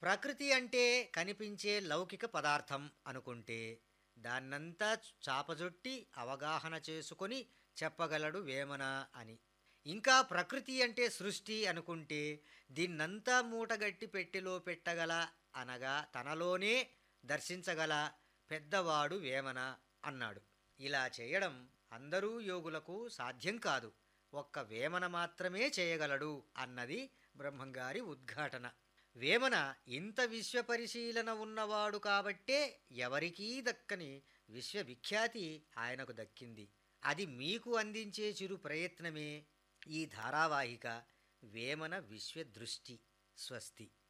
ప్రకృతి అంటే కనిపించే లౌకిక పదార్థం అనుకుంటే దాన్నంతా చాపజొట్టి అవగాహన చేసుకొని చెప్పగలడు వేమన అని ఇంకా ప్రకృతి అంటే సృష్టి అనుకుంటే దీన్నంతా మూటగట్టి పెట్టెలో పెట్టగల అనగా తనలోనే దర్శించగల పెద్దవాడు వేమన అన్నాడు ఇలా చేయడం అందరూ యోగులకు సాధ్యం కాదు ఒక్క వేమన మాత్రమే చేయగలడు అన్నది బ్రహ్మంగారి ఉద్ఘాటన వేమన ఇంత విశ్వపరిశీలన ఉన్నవాడు కాబట్టే ఎవరికీ దక్కని విశ్వవిఖ్యాతి ఆయనకు దక్కింది అది మీకు అందించే చిరు ప్రయత్నమే ఈ ధారావాహిక వేమన విశ్వదృష్టి స్వస్తి